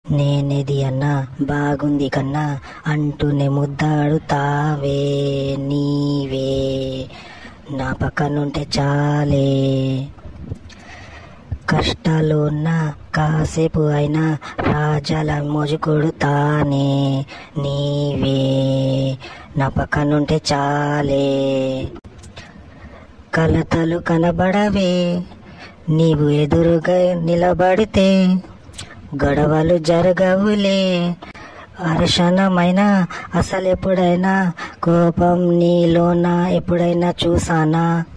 నేనేది అన్నా బాగుంది కన్నా అంటూనే ముద్దాడుతావే నీవే నా పక్కనుంటే చాలే కష్టాలు ఉన్నా కాసేపు అయినా రాజాల మోజు కొడుతానే నీవే నా పక్కనుంటే చాలే కలతలు కనబడవే నీవు ఎదురుగా నిలబడితే గొడవలు జరగవులే అర్షణమైనా అసలు ఎప్పుడైనా కోపం నీలోన ఎప్పుడైనా చూసానా